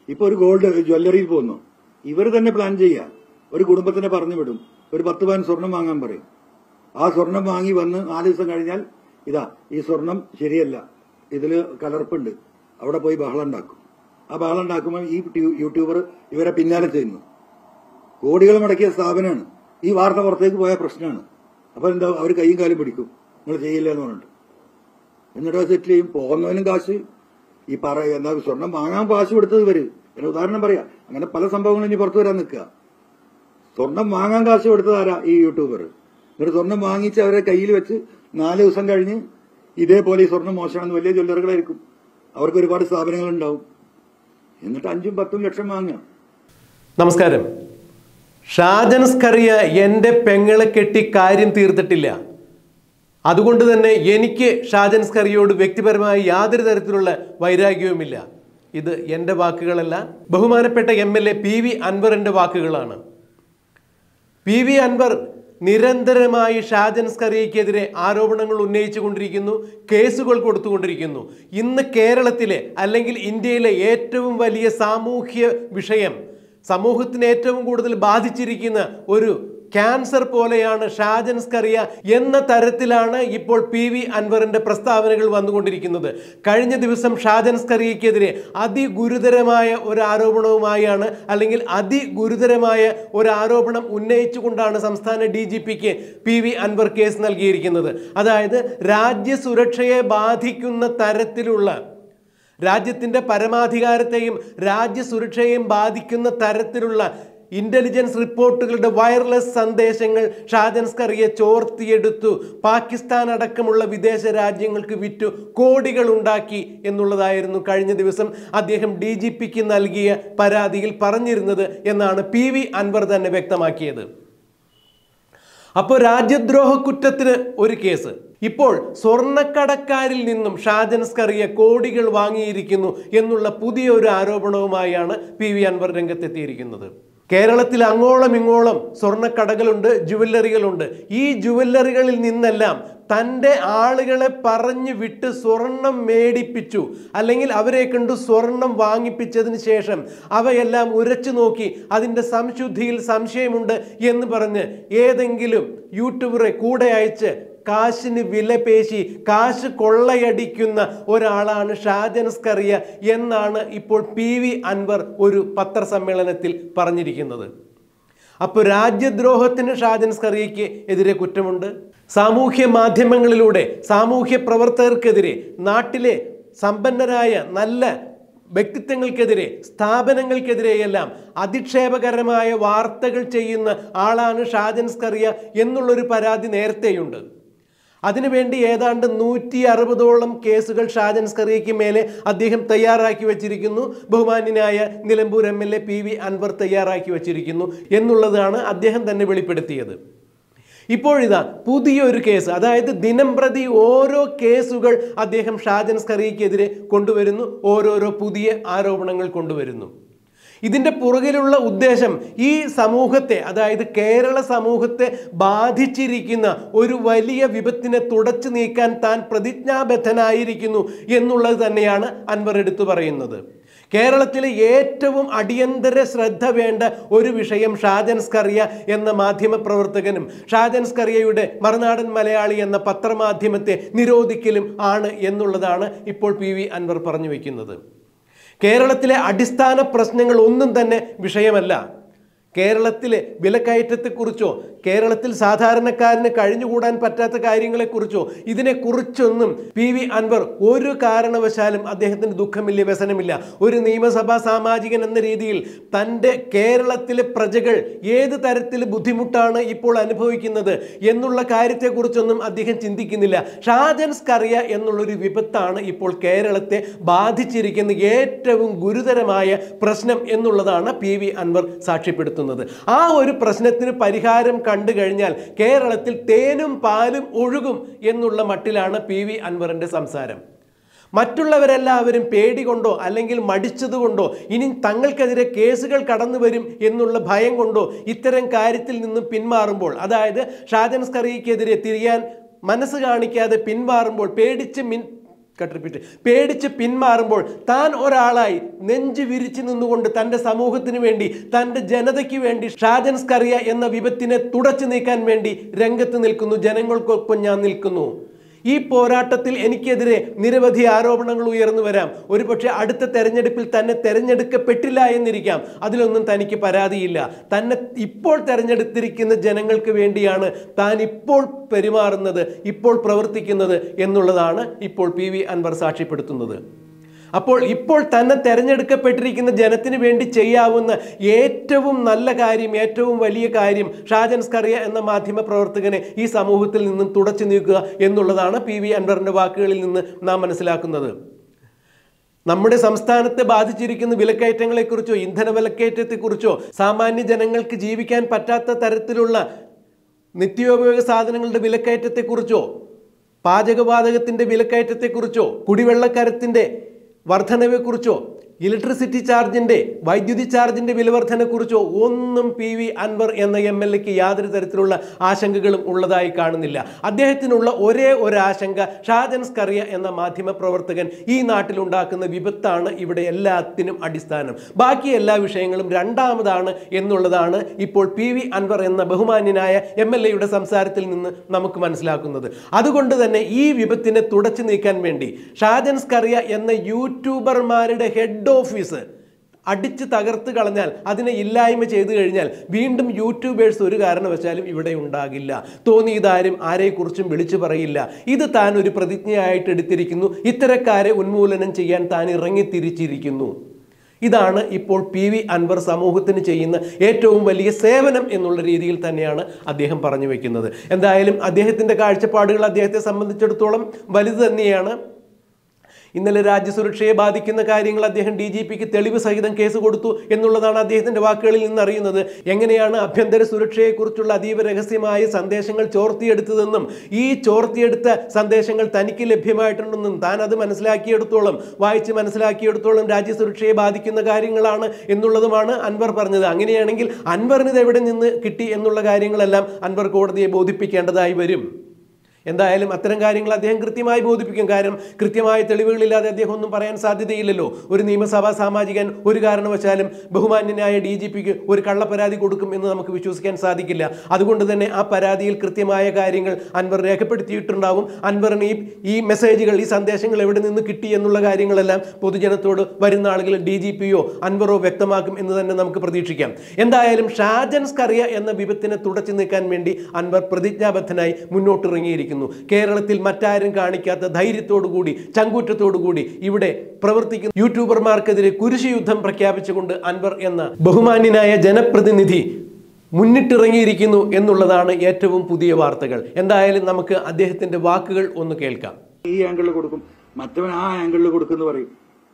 ഇപ്പൊ ഒരു ഗോൾഡ് ജ്വല്ലറിയിൽ പോകുന്നു ഇവർ തന്നെ പ്ലാൻ ചെയ്യുക ഒരു കുടുംബത്തിനെ പറഞ്ഞു വിടും ഒരു പത്ത് പവൻ സ്വർണം വാങ്ങാൻ പറയും ആ സ്വർണം വാങ്ങി വന്ന് നാല് ദിവസം കഴിഞ്ഞാൽ ഇതാ ഈ സ്വർണം ശരിയല്ല ഇതില് കലർപ്പുണ്ട് അവിടെ പോയി ബഹളം ഉണ്ടാക്കും ആ ബഹളം ഉണ്ടാക്കുമ്പോൾ ഈ ട്യൂ- യൂട്യൂബർ ഇവരെ പിന്നാലെ ചെയ്യുന്നു കോടികൾ മുടക്കിയ സ്ഥാപനമാണ് ഈ വാർത്ത പുറത്തേക്ക് പോയ പ്രശ്നമാണ് അപ്പൊ എന്താ അവർ കൈയും കാലും പിടിക്കും നിങ്ങൾ ചെയ്യില്ല എന്ന് പറഞ്ഞിട്ട് എന്നിട്ട് അത് സെറ്റിൽ ചെയ്യും പോകുന്നവനും കാശ് ഈ പറ എന്താ സ്വർണം വാങ്ങാൻ കാശ് കൊടുത്തത് ഇവര് പിന്നെ ഉദാഹരണം പറയാം അങ്ങനെ പല സംഭവങ്ങളും ഇനി പുറത്തു വരാൻ നിൽക്കുക സ്വർണം വാങ്ങാൻ കാശ് കൊടുത്തത് ആരാ ഈ യൂട്യൂബർ എന്നിട്ട് സ്വർണം വാങ്ങിച്ച് അവരെ കയ്യിൽ വെച്ച് നാല് ദിവസം കഴിഞ്ഞ് ഇതേപോലെ ഈ സ്വർണം മോശമാണെന്ന് വലിയ ജ്വല്ലറികളായിരിക്കും അവർക്ക് ഒരുപാട് സ്ഥാപനങ്ങൾ ഉണ്ടാവും എന്നിട്ട് അഞ്ചും പത്തും ലക്ഷം വാങ്ങുക നമസ്കാരം ഷാജൻസ്കറിയ എൻ്റെ പെങ്ങളെ കെട്ടി കാര്യം തീർത്തിട്ടില്ല അതുകൊണ്ട് തന്നെ എനിക്ക് ഷാജൻസ്കറിയോട് വ്യക്തിപരമായി യാതൊരു തരത്തിലുള്ള വൈരാഗ്യവുമില്ല ഇത് എൻ്റെ വാക്കുകളല്ല ബഹുമാനപ്പെട്ട M L A P V അൻവറിൻ്റെ വാക്കുകളാണ് പി വി അൻവർ നിരന്തരമായി ഷാജൻ സ്കറിയയ്ക്കെതിരെ ആരോപണങ്ങൾ ഉന്നയിച്ചു കൊണ്ടിരിക്കുന്നു കേസുകൾ കൊടുത്തുകൊണ്ടിരിക്കുന്നു ഇന്ന് കേരളത്തിലെ അല്ലെങ്കിൽ ഇന്ത്യയിലെ ഏറ്റവും വലിയ സാമൂഹ്യ വിഷയം സമൂഹത്തിന് ഏറ്റവും കൂടുതൽ ബാധിച്ചിരിക്കുന്ന ഒരു ക്യാൻസർ പോലെയാണ് ഷാജൻ സ്കറിയ എന്ന തരത്തിലാണ് ഇപ്പോൾ പി വി അൻവറിന്റെ പ്രസ്താവനകൾ വന്നുകൊണ്ടിരിക്കുന്നത് കഴിഞ്ഞ ദിവസം ഷാജൻ സ്കറിയയ്ക്കെതിരെ അതിഗുരുതരമായ ഒരു ആരോപണവുമായാണ് അല്ലെങ്കിൽ അതിഗുരുതരമായ ഒരു ആരോപണം ഉന്നയിച്ചുകൊണ്ടാണ് സംസ്ഥാന ഡി ജി പിക്ക് പി വി അൻവർ കേസ് നൽകിയിരിക്കുന്നത് അതായത് രാജ്യസുരക്ഷയെ ബാധിക്കുന്ന തരത്തിലുള്ള രാജ്യത്തിന്റെ പരമാധികാരത്തെയും രാജ്യസുരക്ഷയെയും ബാധിക്കുന്ന തരത്തിലുള്ള ഇന്റലിജൻസ് റിപ്പോർട്ടുകളുടെ വയർലെസ് സന്ദേശങ്ങൾ ഷാജൻ സ്കറിയെ ചോർത്തിയെടുത്തു പാകിസ്ഥാൻ അടക്കമുള്ള വിദേശ രാജ്യങ്ങൾക്ക് വിറ്റു കോടികൾ ഉണ്ടാക്കി എന്നുള്ളതായിരുന്നു കഴിഞ്ഞ ദിവസം അദ്ദേഹം ഡി ജി പിക്ക് നൽകിയ പരാതിയിൽ പറഞ്ഞിരുന്നത് എന്നാണ് പി വി അൻവർ തന്നെ വ്യക്തമാക്കിയത് അപ്പോൾ രാജ്യദ്രോഹ കുറ്റത്തിന് ഒരു കേസ് ഇപ്പോൾ സ്വർണ്ണക്കടക്കാരിൽ നിന്നും ഷാജൻ സ്കറിയ കോടികൾ വാങ്ങിയിരിക്കുന്നു എന്നുള്ള പുതിയ ഒരു ആരോപണവുമായാണ് പി വി അൻവർ രംഗത്തെത്തിയിരിക്കുന്നത് കേരളത്തിൽ അങ്ങോളം ഇങ്ങോളം സ്വർണ്ണക്കടകളുണ്ട് ജുവല്ലറികളുണ്ട് ഈ ജുവല്ലറികളിൽ നിന്നെല്ലാം തൻ്റെ ആളുകളെ പറഞ്ഞു വിട്ട് സ്വർണം മേടിപ്പിച്ചു അല്ലെങ്കിൽ അവരെ കണ്ട് സ്വർണം വാങ്ങിപ്പിച്ചതിന് ശേഷം അവയെല്ലാം ഉരച്ചു നോക്കി അതിൻ്റെ സംശുദ്ധിയിൽ സംശയമുണ്ട് എന്ന് പറഞ്ഞ് ഏതെങ്കിലും യൂട്യൂബറെ കൂടെ അയച്ച് കാശിന് വില പേശി കാശ് കൊള്ളയടിക്കുന്ന ഒരാളാണ് ഷാജൻ സ്കറിയ എന്നാണ് ഇപ്പോൾ പി വി അൻവർ ഒരു പത്രസമ്മേളനത്തിൽ പറഞ്ഞിരിക്കുന്നത് അപ്പോൾ രാജ്യദ്രോഹത്തിന് ഷാജൻ സ്കറിയയ്ക്ക് എതിരെ കുറ്റമുണ്ട് സാമൂഹ്യ മാധ്യമങ്ങളിലൂടെ സാമൂഹ്യ പ്രവർത്തകർക്കെതിരെ നാട്ടിലെ സമ്പന്നരായ നല്ല വ്യക്തിത്വങ്ങൾക്കെതിരെ സ്ഥാപനങ്ങൾക്കെതിരെയെല്ലാം അധിക്ഷേപകരമായ വാർത്തകൾ ചെയ്യുന്ന ആളാണ് ഷാജൻ സ്കറിയ എന്നുള്ളൊരു പരാതി നേരത്തെയുണ്ട് അതിനുവേണ്ടി ഏതാണ്ട് നൂറ്റി അറുപതോളം കേസുകൾ ഷാജൻ സ്കറിയയ്ക്ക് മേലെ അദ്ദേഹം തയ്യാറാക്കി വച്ചിരിക്കുന്നു ബഹുമാന്യനായ Nilambur M L A P V Anvar തയ്യാറാക്കി വച്ചിരിക്കുന്നു എന്നുള്ളതാണ് അദ്ദേഹം തന്നെ വെളിപ്പെടുത്തിയത് ഇപ്പോഴിതാ പുതിയൊരു കേസ് അതായത് ദിനം പ്രതി ഓരോ കേസുകൾ അദ്ദേഹം ഷാജൻ സ്കറിയയ്ക്കെതിരെ കൊണ്ടുവരുന്നു ഓരോരോ പുതിയ ആരോപണങ്ങൾ കൊണ്ടുവരുന്നു ഇതിൻ്റെ പുറകിലുള്ള ഉദ്ദേശം ഈ സമൂഹത്തെ അതായത് കേരള സമൂഹത്തെ ബാധിച്ചിരിക്കുന്ന ഒരു വലിയ വിപത്തിനെ തുടച്ചു നീക്കാൻ താൻ പ്രതിജ്ഞാബദ്ധനായിരിക്കുന്നു എന്നുള്ളത് തന്നെയാണ് അൻവർ എടുത്തു പറയുന്നത് കേരളത്തിലെ ഏറ്റവും അടിയന്തര ശ്രദ്ധ വേണ്ട ഒരു വിഷയം ഷാജൻ സ്കറിയ എന്ന മാധ്യമ പ്രവർത്തകനും ഷാജൻ സ്കറിയയുടെ മറുനാടൻ മലയാളി എന്ന പത്രമാധ്യമത്തെ നിരോധിക്കലും ആണ് എന്നുള്ളതാണ് ഇപ്പോൾ പി വി അൻവർ പറഞ്ഞു വയ്ക്കുന്നത് കേരളത്തിലെ അടിസ്ഥാന പ്രശ്നങ്ങൾ ഒന്നും തന്നെ വിഷയമല്ല കേരളത്തിലെ വിലക്കയറ്റത്തെക്കുറിച്ചോ കേരളത്തിൽ സാധാരണക്കാരന് കഴിഞ്ഞുകൂടാൻ പറ്റാത്ത കാര്യങ്ങളെക്കുറിച്ചോ ഇതിനെക്കുറിച്ചൊന്നും പി വി അൻവർ ഒരു കാരണവശാലും അദ്ദേഹത്തിന് ദുഃഖമില്ല വ്യസനമില്ല ഒരു നിയമസഭാ സാമാജികൻ എന്ന രീതിയിൽ തൻ്റെ കേരളത്തിലെ പ്രജകൾ ഏത് തരത്തിൽ ബുദ്ധിമുട്ടാണ് ഇപ്പോൾ അനുഭവിക്കുന്നത് എന്നുള്ള കാര്യത്തെക്കുറിച്ചൊന്നും അദ്ദേഹം ചിന്തിക്കുന്നില്ല ഷാജൻ സ്കറിയ എന്നുള്ളൊരു വിപത്താണ് ഇപ്പോൾ കേരളത്തെ ബാധിച്ചിരിക്കുന്ന ഏറ്റവും ഗുരുതരമായ പ്രശ്നം എന്നുള്ളതാണ് പി വി അൻവർ സാക്ഷ്യപ്പെടുത്തുന്നത് ആ ഒരു പ്രശ്നത്തിന് പരിഹാരം കണ്ടു കഴിഞ്ഞാൽ കേരളത്തിൽ തേനും പാലും ഒഴുകും എന്നുള്ള മട്ടിലാണ് പി വി അൻവറിന്റെ സംസാരം മറ്റുള്ളവരെല്ലാവരും പേടി കൊണ്ടോ അല്ലെങ്കിൽ മടിച്ചതുകൊണ്ടോ ഇനി തങ്ങൾക്കെതിരെ കേസുകൾ കടന്നു വരും എന്നുള്ള ഭയം കൊണ്ടോ ഇത്തരം കാര്യത്തിൽ നിന്നും പിന്മാറുമ്പോൾ അതായത് ഷാജൻ സ്കറിയക്കെതിരെ തിരിയാൻ മനസ്സ് കാണിക്കാതെ പിന്മാറുമ്പോൾ പേടിച്ച് മിൻ കട്ട് റിപ്പീറ്റ് പേടിച്ച് പിന്മാറുമ്പോൾ താൻ ഒരാളായി നെഞ്ചു വിരിച്ചു നിന്നുകൊണ്ട് തൻ്റെ സമൂഹത്തിന് വേണ്ടി തൻ്റെ ജനതയ്ക്ക് വേണ്ടി ഷാജൻ സ്കറിയ എന്ന വിപത്തിനെ തുടച്ചു നീക്കാൻ വേണ്ടി രംഗത്ത് നിൽക്കുന്നു ജനങ്ങൾക്കൊപ്പം ഞാൻ നിൽക്കുന്നു ഈ പോരാട്ടത്തിൽ എനിക്കെതിരെ നിരവധി ആരോപണങ്ങൾ ഉയർന്നു വരാം ഒരുപക്ഷെ അടുത്ത തെരഞ്ഞെടുപ്പിൽ തന്നെ തെരഞ്ഞെടുക്കപ്പെട്ടില്ല എന്നിരിക്കാം അതിലൊന്നും തനിക്ക് പരാതിയില്ല തന്നെ ഇപ്പോൾ തെരഞ്ഞെടുത്തിരിക്കുന്ന ജനങ്ങൾക്ക് വേണ്ടിയാണ് താൻ ഇപ്പോൾ പെരുമാറുന്നത് ഇപ്പോൾ പ്രവർത്തിക്കുന്നത് എന്നുള്ളതാണ് ഇപ്പോൾ പി വി അൻവർ സാക്ഷ്യപ്പെടുത്തുന്നത് അപ്പോൾ ഇപ്പോൾ തന്നെ തെരഞ്ഞെടുക്കപ്പെട്ടിരിക്കുന്ന ജനത്തിന് വേണ്ടി ചെയ്യാവുന്ന ഏറ്റവും നല്ല കാര്യം ഏറ്റവും വലിയ കാര്യം ഷാജൻ സ്കറിയ എന്ന മാധ്യമ പ്രവർത്തകനെ ഈ സമൂഹത്തിൽ നിന്നും തുടച്ചു നീക്കുക എന്നുള്ളതാണ് പി വി അൻവറിന്റെ വാക്കുകളിൽ നിന്ന് നാം മനസ്സിലാക്കുന്നത് നമ്മുടെ സംസ്ഥാനത്തെ ബാധിച്ചിരിക്കുന്ന വിലക്കയറ്റങ്ങളെക്കുറിച്ചോ ഇന്ധന വിലക്കയറ്റത്തെക്കുറിച്ചോ സാമാന്യ ജനങ്ങൾക്ക് ജീവിക്കാൻ പറ്റാത്ത തരത്തിലുള്ള നിത്യോപയോഗ സാധനങ്ങളുടെ വിലക്കയറ്റത്തെക്കുറിച്ചോ പാചകവാതകത്തിന്റെ വിലക്കയറ്റത്തെക്കുറിച്ചോ കുടിവെള്ളക്കരത്തിന്റെ വർധനവെക്കുറിച്ചോ ഇലക്ട്രിസിറ്റി ചാർജിന്റെ വൈദ്യുതി ചാർജിന്റെ വിലവർധനക്കുറിച്ചോ ഒന്നും പി വി അൻവർ എന്ന എം എൽ എക്ക് യാതൊരു തരത്തിലുള്ള ആശങ്കകളും ഉള്ളതായി കാണുന്നില്ല അദ്ദേഹത്തിനുള്ള ഒരേ ഒരു ആശങ്ക ഷാജൻ സ്കറിയ എന്ന മാധ്യമ പ്രവർത്തകൻ ഈ നാട്ടിലുണ്ടാക്കുന്ന വിപത്താണ് ഇവിടെ എല്ലാത്തിനും അടിസ്ഥാനം ബാക്കി എല്ലാ വിഷയങ്ങളും രണ്ടാമതാണ് എന്നുള്ളതാണ് ഇപ്പോൾ പി വി അൻവർ എന്ന ബഹുമാന്യനായ എം എൽ എയുടെ സംസാരത്തിൽ നിന്ന് നമുക്ക് മനസ്സിലാക്കുന്നത് അതുകൊണ്ട് തന്നെ ഈ വിപത്തിനെ തുടച്ചു നീക്കാൻ വേണ്ടി ഷാജൻ സ്കറിയ എന്ന യൂട്യൂബർമാരുടെ ഹെഡ് ഓഫീസ് അടിച്ച് തകർത്ത് കളഞ്ഞാൽ അതിനെ ഇല്ലായ്മ ചെയ്തു കഴിഞ്ഞാൽ വീണ്ടും യൂട്യൂബേഴ്സ് ഒരു കാരണവശാലും ഇവിടെ ഉണ്ടാകില്ല തോന്നിയതാരും ആരെക്കുറിച്ചും വിളിച്ചു പറയില്ല ഇത് താൻ ഒരു പ്രതിജ്ഞയായിട്ട് എടുത്തിരിക്കുന്നു ഇത്തരക്കാരെ ഉന്മൂലനം ചെയ്യാൻ താൻ ഇറങ്ങിത്തിരിച്ചിരിക്കുന്നു ഇതാണ് ഇപ്പോൾ പി വി അൻവർ സമൂഹത്തിന് ചെയ്യുന്ന ഏറ്റവും വലിയ സേവനം എന്നുള്ള രീതിയിൽ തന്നെയാണ് അദ്ദേഹം പറഞ്ഞു വെക്കുന്നത് എന്തായാലും അദ്ദേഹത്തിൻ്റെ കാഴ്ചപ്പാടുകൾ അദ്ദേഹത്തെ സംബന്ധിച്ചിടത്തോളം വലുത് തന്നെയാണ് ഇന്നലെ രാജ്യസുരക്ഷയെ ബാധിക്കുന്ന കാര്യങ്ങൾ അദ്ദേഹം ഡി ജി പിക്ക് തെളിവ് സഹിതം കേസ് കൊടുത്തു എന്നുള്ളതാണ് അദ്ദേഹത്തിന്റെ വാക്കുകളിൽ നിന്ന് അറിയുന്നത് എങ്ങനെയാണ് ആഭ്യന്തര സുരക്ഷയെക്കുറിച്ചുള്ള അതീവ രഹസ്യമായ സന്ദേശങ്ങൾ ചോർത്തിയെടുത്തതെന്നും ഈ ചോർത്തിയെടുത്ത സന്ദേശങ്ങൾ തനിക്ക് ലഭ്യമായിട്ടുണ്ടെന്നും താൻ അത് മനസ്സിലാക്കിയെടുത്തോളം വായിച്ച് മനസ്സിലാക്കിയെടുത്തോളം രാജ്യസുരക്ഷയെ ബാധിക്കുന്ന കാര്യങ്ങളാണ് എന്നുള്ളതുമാണ് അൻവർ പറഞ്ഞത് അങ്ങനെയാണെങ്കിൽ അൻവറിന് ഇത് എവിടെ നിന്ന് കിട്ടി എന്നുള്ള കാര്യങ്ങളെല്ലാം അൻവർ കോടതിയെ ബോധിപ്പിക്കേണ്ടതായി വരും എന്തായാലും അത്തരം കാര്യങ്ങൾ അദ്ദേഹം കൃത്യമായി ബോധിപ്പിക്കും കാരണം കൃത്യമായ തെളിവുകളില്ലാതെ അദ്ദേഹം ഒന്നും പറയാൻ സാധ്യതയില്ലല്ലോ ഒരു നിയമസഭാ സാമാജികൻ ഒരു കാരണവശാലും ബഹുമാന്യനായ ഡി ജി പിക്ക് ഒരു കള്ളപ്പരാതി കൊടുക്കും എന്ന് നമുക്ക് വിശ്വസിക്കാൻ സാധിക്കില്ല അതുകൊണ്ട് തന്നെ ആ പരാതിയിൽ കൃത്യമായ കാര്യങ്ങൾ അൻവർ രേഖപ്പെടുത്തിയിട്ടുണ്ടാവും അൻവറിന് ഈ ഈ മെസ്സേജുകൾ ഈ സന്ദേശങ്ങൾ എവിടെ നിന്ന് കിട്ടി എന്നുള്ള കാര്യങ്ങളെല്ലാം പൊതുജനത്തോട് വരുന്ന ആളുകൾ ഡി ജി പിയോ അൻവറോ വ്യക്തമാക്കും എന്ന് തന്നെ നമുക്ക് പ്രതീക്ഷിക്കാം എന്തായാലും ഷാജൻ സ്കറിയ എന്ന വിപത്തിനെ തുടച്ചു നീക്കാൻ വേണ്ടി അൻവർ പ്രതിജ്ഞാബദ്ധനായി മുന്നോട്ടിറങ്ങിയിരിക്കുന്നു കേരളത്തിൽ മറ്റാരും കാണിക്കാത്ത ധൈര്യത്തോടുകൂടി ചങ്കൂറ്റത്തോടുകൂടി ഇവിടെ പ്രവർത്തിക്കുന്ന യൂട്യൂബർമാർക്കെതിരെ കുരിശ് യുദ്ധം പ്രഖ്യാപിച്ചുകൊണ്ട് അൻവർ എന്ന ബഹുമാന്യനായ ജനപ്രതിനിധി മുന്നിട്ടിറങ്ങിയിരിക്കുന്നു എന്നുള്ളതാണ് ഏറ്റവും പുതിയ വാർത്തകൾ എന്തായാലും നമുക്ക് അദ്ദേഹത്തിന്റെ വാക്കുകൾ ഒന്ന് കേൾക്കാം ഈ ആംഗിളിൽ കൊടുക്കും മറ്റവൻ ആ ആംഗിളിൽ കൊടുക്കുന്നു പറയും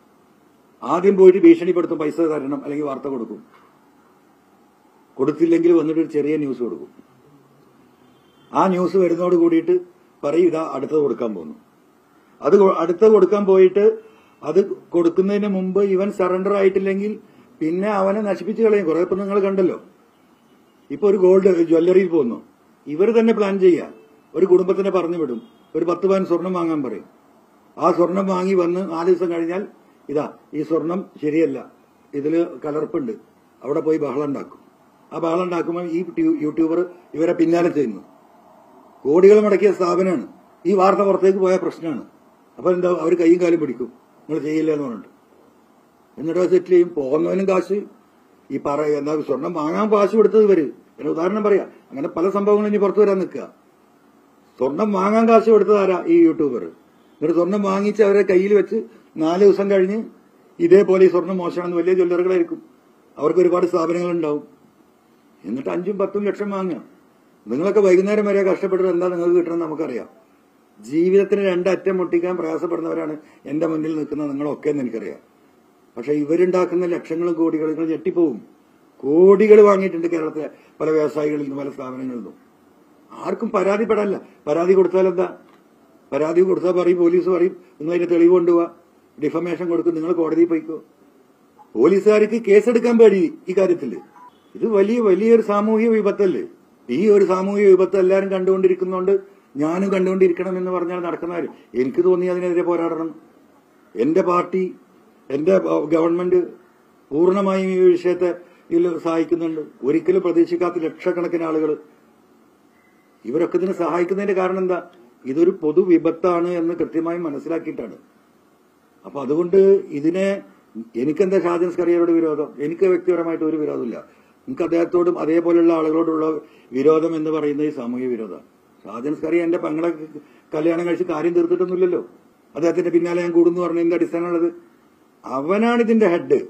ആദ്യം പോയിട്ട് ഭീഷണിപ്പെടുത്തും പൈസ തരണം അല്ലെങ്കിൽ വാർത്ത കൊടുക്കും കൊടുത്തില്ലെങ്കിൽ വന്നിട്ട് ഒരു ചെറിയ ന്യൂസ് കൊടുക്കും ആ ന്യൂസ് വരുന്നതോട് കൂടിയിട്ട് പറയും ഇതാ അടുത്തത് കൊടുക്കാൻ പോകുന്നു അത് കൊ- അടുത്തത് കൊടുക്കാൻ പോയിട്ട് അത് കൊടുക്കുന്നതിന് മുമ്പ് ഇവൻ സറണ്ടർ ആയിട്ടില്ലെങ്കിൽ പിന്നെ അവനെ നശിപ്പിച്ച് കളയും കുറെ ഇപ്പൊ നിങ്ങൾ കണ്ടല്ലോ ഇപ്പൊ ഒരു ഗോൾഡ് ജ്വല്ലറിയിൽ പോകുന്നു ഇവർ തന്നെ പ്ലാൻ ചെയ്യുക ഒരു കുടുംബത്തിനെ പറഞ്ഞു വിടും ഒരു പത്ത് പവൻ സ്വർണം വാങ്ങാൻ പറയും ആ സ്വർണം വാങ്ങി വന്ന് നാല് ദിവസം കഴിഞ്ഞാൽ ഇതാ ഈ സ്വർണം ശരിയല്ല ഇതില് കലർപ്പുണ്ട് അവിടെ പോയി ബഹളം ഉണ്ടാക്കും ആ ബഹളം ഉണ്ടാക്കുമ്പോൾ ഈ ട്യൂ- യൂട്യൂബർ ഇവരെ പിന്നാലെ ചെയ്യുന്നു കോടികൾ മുടക്കിയ സ്ഥാപനമാണ് ഈ വാർത്ത പുറത്തേക്ക് പോയ പ്രശ്നമാണ് അപ്പൊ എന്താ അവർ കൈയും കാലും പിടിക്കും നിങ്ങൾ ചെയ്യില്ല എന്ന് പറഞ്ഞിട്ട് എന്നിട്ട് സെറ്റിൽ ചെയ്യും പോകുന്നവനും കാശ് ഈ പറ എന്താ സ്വർണം വാങ്ങാൻ കാശ് കൊടുത്തത് ഇവര് എന്നെ ഉദാഹരണം പറയാം അങ്ങനെ പല സംഭവങ്ങളും ഇനി പുറത്തു വരാൻ നിൽക്കുക സ്വർണം വാങ്ങാൻ കാശ് കൊടുത്തത് ആരാ ഈ യൂട്യൂബർ എന്നിട്ട് സ്വർണം വാങ്ങിച്ച് അവരെ കയ്യിൽ വെച്ച് നാല് ദിവസം കഴിഞ്ഞ് ഇതേപോലെ ഈ സ്വർണം മോശമാണെന്ന് വലിയ ജ്വല്ലറുകളായിരിക്കും അവർക്ക് ഒരുപാട് സ്ഥാപനങ്ങൾ ഉണ്ടാവും എന്നിട്ട് അഞ്ചും പത്തും ലക്ഷം വാങ്ങുക നിങ്ങളൊക്കെ വൈകുന്നേരം വരെ കഷ്ടപ്പെട്ടിട്ട് എന്താ നിങ്ങൾക്ക് കിട്ടണമെന്ന് നമുക്കറിയാം ജീവിതത്തിന് രണ്ടറ്റം മുട്ടിക്കാൻ പ്രയാസപ്പെടുന്നവരാണ് എന്റെ മുന്നിൽ നിൽക്കുന്ന നിങ്ങളൊക്കെ എന്ന് എനിക്കറിയാം പക്ഷെ ഇവരുണ്ടാക്കുന്ന ലക്ഷങ്ങളും കോടികളും നിങ്ങൾ ഞെട്ടിപ്പോവും കോടികൾ വാങ്ങിയിട്ടുണ്ട് കേരളത്തിലെ പല വ്യവസായികളിൽ നിന്നും പല സ്ഥാപനങ്ങളിൽ നിന്നും ആർക്കും പരാതിപ്പെടാനില്ല പരാതി കൊടുത്താൽ എന്താ പരാതി കൊടുത്താൽ പറയും പോലീസ് പറയും നിങ്ങൾ അതിന്റെ തെളിവ് കൊണ്ടുപോവാ ഡിഫമേഷൻ കൊടുക്കും നിങ്ങൾ കോടതിയിൽ പോയിക്കോ പോലീസുകാർക്ക് കേസെടുക്കാൻ പേടി ഈ കാര്യത്തിൽ ഇത് വലിയ വലിയൊരു സാമൂഹിക വിപത്തല്ലേ ഈ ഒരു സാമൂഹിക വിപത്ത് എല്ലാവരും കണ്ടുകൊണ്ടിരിക്കുന്നതുകൊണ്ട് ഞാനും കണ്ടുകൊണ്ടിരിക്കണം എന്ന് പറഞ്ഞാൽ നടക്കുന്ന കാര്യം എനിക്ക് തോന്നി അതിനെതിരെ പോരാടണം എന്റെ പാർട്ടി എന്റെ ഏഹ്, ഗവൺമെന്റ് പൂർണ്ണമായും ഈ വിഷയത്തെ ഇതിൽ സഹായിക്കുന്നുണ്ട് ഒരിക്കലും പ്രതീക്ഷിക്കാത്ത ലക്ഷക്കണക്കിന് ആളുകൾ ഇവരൊക്കെ ഇതിനെ സഹായിക്കുന്നതിന്റെ കാരണം എന്താ ഇതൊരു പൊതു വിപത്താണ് എന്ന് കൃത്യമായി മനസ്സിലാക്കിയിട്ടാണ് അപ്പൊ അതുകൊണ്ട് ഇതിനെ എനിക്കെന്താ ഷാജൻ സ്കറിയരോട് വിരോധം എനിക്ക് വ്യക്തിപരമായിട്ട് ഒരു വിരോധമില്ല എനിക്ക് അദ്ദേഹത്തോടും അതേപോലെയുള്ള ആളുകളോടുള്ള വിരോധം എന്ന് പറയുന്നത് ഈ സാമൂഹ്യ വിരോധമാണ് ഷാജൻ സ്കറിയ എന്റെ പെങ്ങളെ കല്യാണം കഴിച്ച് കാര്യം തീർത്തിട്ടൊന്നുമില്ലല്ലോ അദ്ദേഹത്തിന്റെ പിന്നാലെ ഞാൻ കൂടുന്നു പറഞ്ഞ എന്ത് അടിസ്ഥാനമുള്ളത് അവനാണ് ഇതിന്റെ ഹെഡ്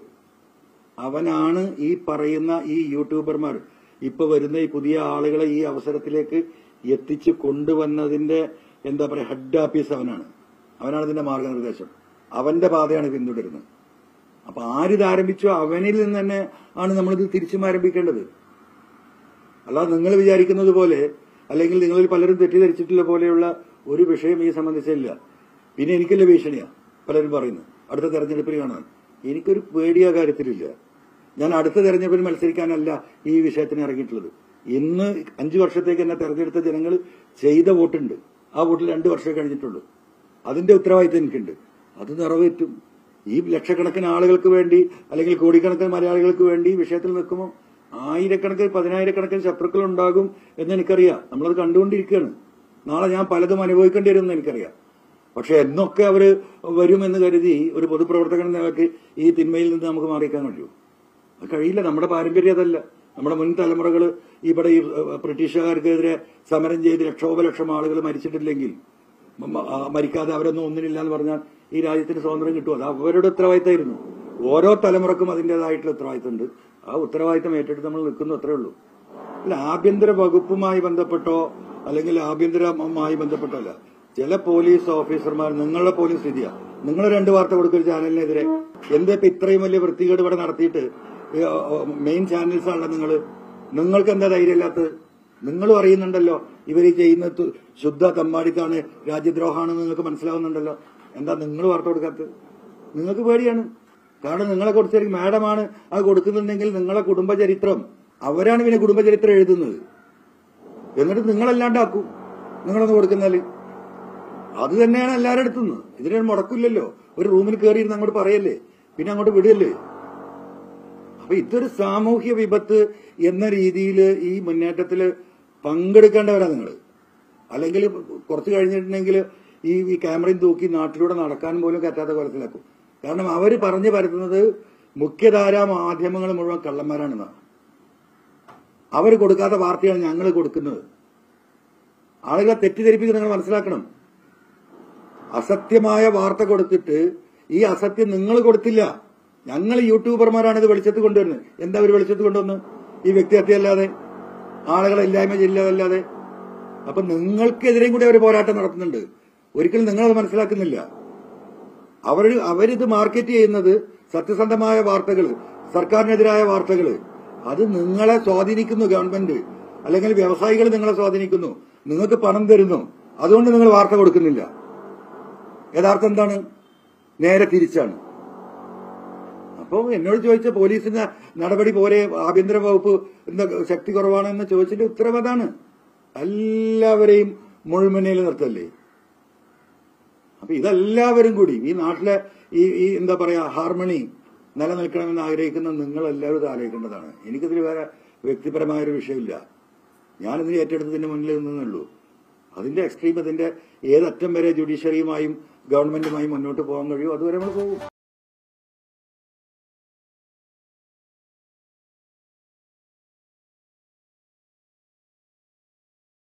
അവനാണ് ഈ പറയുന്ന ഈ യൂട്യൂബർമാർ ഇപ്പൊ വരുന്ന ഈ പുതിയ ആളുകളെ ഈ അവസരത്തിലേക്ക് എത്തിച്ചു കൊണ്ടുവന്നതിന്റെ എന്താ പറയാ ഹെഡ് ആഫീസ് അവനാണ് അവനാണ് ഇതിന്റെ മാർഗനിർദ്ദേശം അവന്റെ പാതയാണ് പിന്തുടരുന്നത് അപ്പൊ ആരിത് ആരംഭിച്ചോ അവനിൽ നിന്ന് തന്നെ ആണ് നമ്മളിത് തിരിച്ചും ആരംഭിക്കേണ്ടത് അല്ലാതെ നിങ്ങൾ വിചാരിക്കുന്നത് പോലെ അല്ലെങ്കിൽ നിങ്ങളിൽ പലരും തെറ്റിദ്ധരിച്ചിട്ടുള്ള പോലെയുള്ള ഒരു വിഷയം ഈ സംബന്ധിച്ചില്ല പിന്നെ എനിക്കല്ല ഭീഷണിയാ പലരും പറയുന്നു അടുത്ത തെരഞ്ഞെടുപ്പിൽ കാണാൻ എനിക്കൊരു പേടിയ കാര്യത്തിലില്ല ഞാൻ അടുത്ത തെരഞ്ഞെടുപ്പിൽ മത്സരിക്കാനല്ല ഈ വിഷയത്തിന് ഇറങ്ങിയിട്ടുള്ളത് ഇന്ന് അഞ്ചു വർഷത്തേക്ക് എന്നെ തെരഞ്ഞെടുത്ത ജനങ്ങൾ ചെയ്ത വോട്ടുണ്ട് ആ വോട്ടിൽ രണ്ടു വർഷമേ കഴിഞ്ഞിട്ടുള്ളൂ അതിന്റെ ഉത്തരവാദിത്തം എനിക്കുണ്ട് അത് നിറവേറ്റും ഈ ലക്ഷക്കണക്കിന് ആളുകൾക്ക് വേണ്ടി അല്ലെങ്കിൽ കോടിക്കണക്കിന് മലയാളികൾക്ക് വേണ്ടി ഈ വിഷയത്തിൽ നിൽക്കുമ്പോൾ ആയിരക്കണക്കിന് പതിനായിരക്കണക്കിന് ശത്രുക്കൾ ഉണ്ടാകും എന്ന് എനിക്കറിയാം നമ്മളത് കണ്ടുകൊണ്ടിരിക്കുകയാണ് നാളെ ഞാൻ പലതും അനുഭവിക്കേണ്ടി വരുമെന്ന് എനിക്കറിയാം പക്ഷെ എന്നൊക്കെ അവര് വരുമെന്ന് കരുതി ഒരു പൊതുപ്രവർത്തകൻ എന്ന നിലയ്ക്ക് ഈ തിന്മയിൽ നിന്ന് നമുക്ക് മാറിക്കാൻ കഴിയുമോ അത് കഴിയില്ല നമ്മുടെ പാരമ്പര്യം അതല്ല നമ്മുടെ മുൻ തലമുറകൾ ഇവിടെ ഈ ഏഹ്, ബ്രിട്ടീഷുകാർക്കെതിരെ സമരം ചെയ്ത് ലക്ഷോപലക്ഷം ആളുകൾ മരിച്ചിട്ടില്ലെങ്കിൽ മ- ആ, മരിക്കാതെ അവരൊന്നും ഒന്നിനില്ല എന്ന് പറഞ്ഞാൽ ഈ രാജ്യത്തിന് സ്വാതന്ത്ര്യം കിട്ടും അത് അവരുടെ ഉത്തരവാദിത്തമായിരുന്നു ഓരോ തലമുറക്കും അതിൻ്റെതായിട്ടുള്ള ഉത്തരവാദിത്തമുണ്ട് ആ ഉത്തരവാദിത്തം ഏറ്റെടുത്ത് നമ്മൾ നിൽക്കുന്നു അത്രേ ഉള്ളൂ അല്ല ആഭ്യന്തര വകുപ്പുമായി ബന്ധപ്പെട്ടോ അല്ലെങ്കിൽ ആഭ്യന്തരമായി ബന്ധപ്പെട്ടോ അല്ല ചില പോലീസ് ഓഫീസർമാർ നിങ്ങളുടെ പോലീസ് സ്ഥിതിയാ നിങ്ങൾ രണ്ട് വാർത്ത കൊടുക്കുന്ന ചാനലിനെതിരെ എന്താ ഇപ്പൊ ഇത്രയും വലിയ വൃത്തികേട് ഇവിടെ നടത്തിയിട്ട് മെയിൻ ചാനൽസ് ആണല്ലോ നിങ്ങൾ നിങ്ങൾക്ക് എന്താ ധൈര്യമില്ലാത്തത് നിങ്ങളും അറിയുന്നുണ്ടല്ലോ ഇവർ ഈ ചെയ്യുന്ന തു- ശുദ്ധ തമ്മാടിക്കാണ് രാജ്യദ്രോഹമാണെന്ന് നിങ്ങൾക്ക് മനസ്സിലാവുന്നുണ്ടല്ലോ എന്താ നിങ്ങൾ വാർത്ത കൊടുക്കാത്തത് നിങ്ങൾക്ക് പേടിയാണ് കാരണം നിങ്ങളെ കുറിച്ച് മാഡമാണ് അത് കൊടുക്കുന്നുണ്ടെങ്കിൽ നിങ്ങളെ കുടുംബചരിത്രം അവരാണ് പിന്നെ കുടുംബചരിത്രം എഴുതുന്നത് എന്നിട്ട് നിങ്ങളല്ലാണ്ടാക്കൂ നിങ്ങളൊന്ന് കൊടുക്കുന്നാല് അത് തന്നെയാണ് എല്ലാവരും എടുത്തുന്നത് ഇതിനെ മുടക്കില്ലല്ലോ ഒരു റൂമിൽ കയറിയിരുന്ന് അങ്ങോട്ട് പറയല്ലേ പിന്നെ അങ്ങോട്ട് വിടുകയല്ലേ അപ്പൊ ഇതൊരു സാമൂഹ്യ വിപത്ത് എന്ന രീതിയിൽ ഈ മുന്നേറ്റത്തിൽ പങ്കെടുക്കേണ്ടവരാ നിങ്ങൾ അല്ലെങ്കിൽ കുറച്ച് കഴിഞ്ഞിട്ടുണ്ടെങ്കിൽ ഈ ഈ ക്യാമറയും തൂക്കി നാട്ടിലൂടെ നടക്കാൻ പോലും പറ്റാത്ത കൊലത്തിലാക്കും കാരണം അവർ പറഞ്ഞു പരത്തുന്നത് മുഖ്യധാരാ മാധ്യമങ്ങൾ മുഴുവൻ കള്ളന്മാരാണെന്നാണ് അവർ കൊടുക്കാത്ത വാർത്തയാണ് ഞങ്ങൾ കൊടുക്കുന്നത് ആളുകളെ തെറ്റിദ്ധരിപ്പിക്കുന്നത് നിങ്ങൾ മനസ്സിലാക്കണം അസത്യമായ വാർത്ത കൊടുത്തിട്ട് ഈ അസത്യം നിങ്ങൾ കൊടുത്തില്ല ഞങ്ങൾ യൂട്യൂബർമാരാണ് ഇത് വെളിച്ചത്ത് കൊണ്ടുവരുന്നത് എന്താ ഒരു വെളിച്ചത്ത് കൊണ്ടുവന്ന് ഈ വ്യക്തിഹത്യയല്ലാതെ ആളുകളെ ഇല്ലായ്മ ചെയ്യില്ലാതല്ലാതെ അപ്പൊ നിങ്ങൾക്കെതിരെയും കൂടി അവർ പോരാട്ടം നടത്തുന്നുണ്ട് ഒരിക്കലും നിങ്ങളത് മനസ്സിലാക്കുന്നില്ല അവർ അവരിത് മാർക്കറ്റ് ചെയ്യുന്നത് സത്യസന്ധമായ വാർത്തകൾ സർക്കാരിനെതിരായ വാർത്തകൾ അത് നിങ്ങളെ സ്വാധീനിക്കുന്നു ഗവൺമെന്റ് അല്ലെങ്കിൽ വ്യവസായികൾ നിങ്ങളെ സ്വാധീനിക്കുന്നു നിങ്ങൾക്ക് പണം തരുന്നു അതുകൊണ്ട് നിങ്ങൾ വാർത്ത കൊടുക്കുന്നില്ല യഥാർത്ഥം എന്താണ് നേരെ തിരിച്ചാണ് അപ്പോൾ എന്നോട് ചോദിച്ച പോലീസിന്റെ നടപടി പോരെ ആഭ്യന്തര വകുപ്പ് എന്താ ശക്തി കുറവാണെന്ന് ചോദിച്ചതിന്റെ ഉത്തരവ് അതാണ് എല്ലാവരെയും മുഴുമനയിൽ നിർത്തല്ലേ അപ്പൊ ഇതെല്ലാവരും കൂടി ഈ നാട്ടിലെ ഈ ഈ എന്താ പറയാ ഹാർമണി നിലനിൽക്കണമെന്ന് ആഗ്രഹിക്കുന്ന നിങ്ങൾ എല്ലാവരും ഇത് ആലോചിക്കേണ്ടതാണ് എനിക്കിതിൽ വേറെ വ്യക്തിപരമായ ഒരു വിഷയമില്ല ഞാനിതിന് ഏറ്റെടുത്തതിന്റെ മുന്നിൽ നിന്നുള്ളൂ അതിന്റെ എക്സ്ട്രീം അതിന്റെ ഏതറ്റം വരെ ജുഡീഷ്യറിയുമായും ഗവൺമെന്റുമായും മുന്നോട്ട് പോകാൻ കഴിയുമോ അതുവരെ നമ്മൾ പോകും